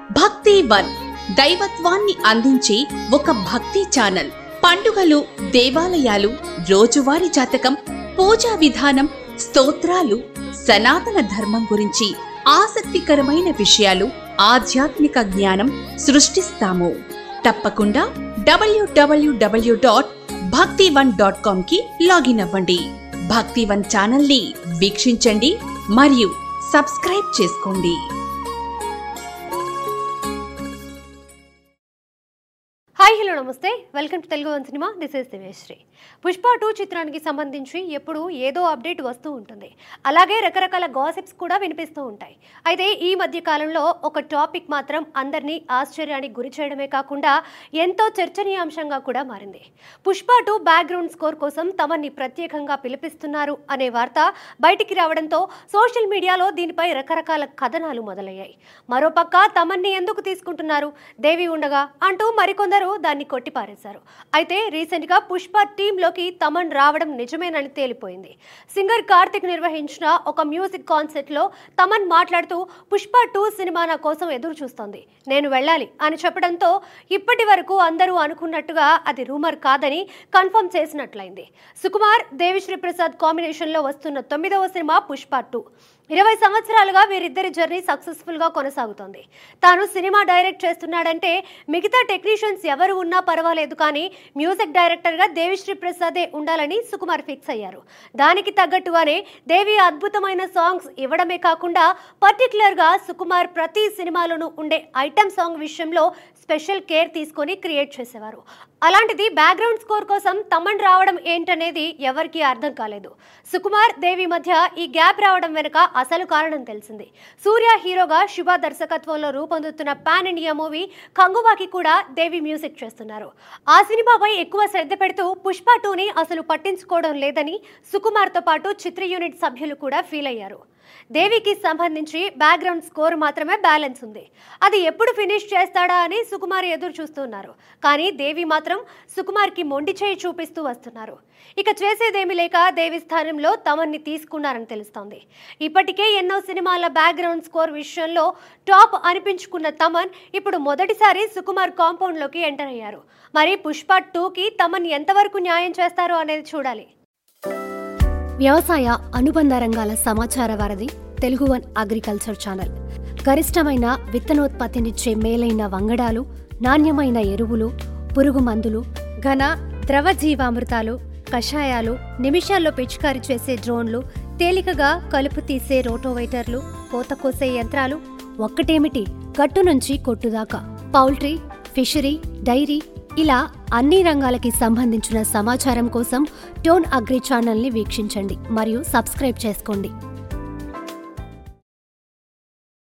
భక్తి వన్ దైవత్వాన్ని అందించే ఒక భక్తి ఛానల్ పండుగలు దేవాలయాలు రోజువారీ జాతకం పూజా విధానం స్తోత్రాలు సనాతన ధర్మం గురించి ఆసక్తికరమైన విషయాలు ఆధ్యాత్మిక జ్ఞానం సృష్టిస్తాము తప్పకుండా W W W dot Bhakti one dot com కి లాగిన్ అవ్వండి భక్తి వన్ ఛానల్ ని వీక్షించండి మరియు సబ్స్క్రైబ్ చేసుకోండి hi hello namaste welcome to Telugu one cinema this is దివేశ్రీ పుష్ప టూ చిత్రానికి సంబంధించి ఎప్పుడు ఏదో అప్డేట్ వస్తూ ఉంటుంది అలాగే రకరకాల గాసిప్స్ కూడా వినిపిస్తూ ఉంటాయి అయితే ఈ మధ్య కాలంలో ఒక టాపిక్ మాత్రం అందరినీ ఆశ్చర్యానికి గురి చేయడమే కాకుండా ఎంతో చర్చనీయాంశంగా కూడా మారింది పుష్ప టూ బ్యాక్గ్రౌండ్ స్కోర్ కోసం తమని ప్రత్యేకంగా పిలిపిస్తున్నారు అనే వార్త బయటికి రావడంతో సోషల్ మీడియాలో దీనిపై రకరకాల కథనాలు మొదలయ్యాయి మరోపక్క తమన్ని ఎందుకు తీసుకుంటున్నారు దేవి ఉండగా అంటూ మరికొందరు దాన్ని కొట్టిపారేశారు అయితే రీసెంట్ గా పుష్ప టీంలోకి తమన్ రావడం నిజమేనని తేలిపోయింది సింగర్ కార్తిక్ నిర్వహించిన ఒక మ్యూజిక్ కాన్సర్ట్ లో తమన్ మాట్లాడుతూ పుష్ప టూ సినిమా నా కోసం ఎదురు చూస్తోంది నేను వెళ్ళాలి అని చెప్పడంతో ఇప్పటి వరకు అందరూ అనుకున్నట్టుగా అది రూమర్ కాదని కన్ఫర్మ్ చేసినట్లయింది సుకుమార్ దేవిశ్రీ ప్రసాద్ కాంబినేషన్ లో వస్తున్న తొమ్మిదవ సినిమా పుష్ప టూ ఇరవై సంవత్సరాలుగా వీరిద్దరి జర్నీ సక్సెస్ఫుల్ గా కొనసాగుతోంది తాను సినిమా డైరెక్ట్ చేస్తున్నాడంటే మిగతా టెక్నీషియన్స్ ఎవరు ఉన్నా పర్వాలేదు కానీ మ్యూజిక్ డైరెక్టర్ గా దేవిశ్రీ ప్రసాదే ఉండాలని సుకుమార్ ఫిక్స్ అయ్యారు దానికి తగ్గట్టుగానే దేవి అద్భుతమైన సాంగ్స్ ఇవ్వడమే కాకుండా పర్టికులర్ గా సుకుమార్ ప్రతి సినిమాలోనూ ఉండే ఐటమ్ సాంగ్ విషయంలో స్పెషల్ కేర్ తీసుకొని క్రియేట్ చేసేవారు అలాంటిది బ్యాక్గ్రౌండ్ స్కోర్ కోసం తమన్ రావడం ఏంటనేది ఎవరికీ అర్థం కాలేదు సుకుమార్ దేవి మధ్య ఈ గ్యాప్ రావడం వెనుక అసలు కారణం తెలిసింది సూర్య హీరోగా శుభ దర్శకత్వంలో రూపొందుతున్న పాన్ ఇండియా మూవీ కంగువాకి కూడా దేవి మ్యూజిక్ చేస్తున్నారు ఆ సినిమాపై ఎక్కువ శ్రద్ధ పెడుతూ పుష్ప టూని అసలు పట్టించుకోవడం లేదని సుకుమార్తో పాటు చిత్ర యూనిట్ సభ్యులు కూడా ఫీల్ అయ్యారు దేవికి సంబంధించి బ్యాక్గ్రౌండ్ స్కోర్ మాత్రమే బ్యాలెన్స్ ఉంది అది ఎప్పుడు ఫినిష్ చేస్తాడా అని సుకుమార్ ఎదురు చూస్తున్నారు కానీ దేవి మాత్రం సుకుమార్కి మొండి చేయి చూపిస్తూ వస్తున్నారు ఇక చేసేదేమీ లేక దేవి స్థానంలో తమన్ని తీసుకున్నారని తెలుస్తోంది ఇప్పటికే ఎన్నో సినిమాల బ్యాక్గ్రౌండ్ స్కోర్ విషయంలో టాప్ అనిపించుకున్న తమన్ ఇప్పుడు మొదటిసారి సుకుమార్ కాంపౌండ్లోకి ఎంటర్ అయ్యారు మరి పుష్ప టూకి తమన్ ఎంతవరకు న్యాయం చేస్తారో అనేది చూడాలి వ్యవసాయ అనుబంధ రంగాల సమాచార వారధి తెలుగు వన్ అగ్రికల్చర్ ఛానల్ గరిష్టమైన విత్తనోత్పత్తినిచ్చే మేలైన వంగడాలు నాణ్యమైన ఎరువులు పురుగు మందులు ఘన ద్రవ జీవామృతాలు కషాయాలు నిమిషాల్లో పిచికారీ చేసే డ్రోన్లు తేలికగా కలుపు తీసే రోటోవైటర్లు కోత కోసే యంత్రాలు ఒక్కటేమిటి గట్టు నుంచి కొట్టుదాకా పౌల్ట్రీ ఫిషరీ డైరీ ఇలా అన్ని రంగాలకి సంబంధించిన సమాచారం కోసం టోన్ అగ్రి ఛానల్ని వీక్షించండి మరియు సబ్స్క్రైబ్ చేసుకోండి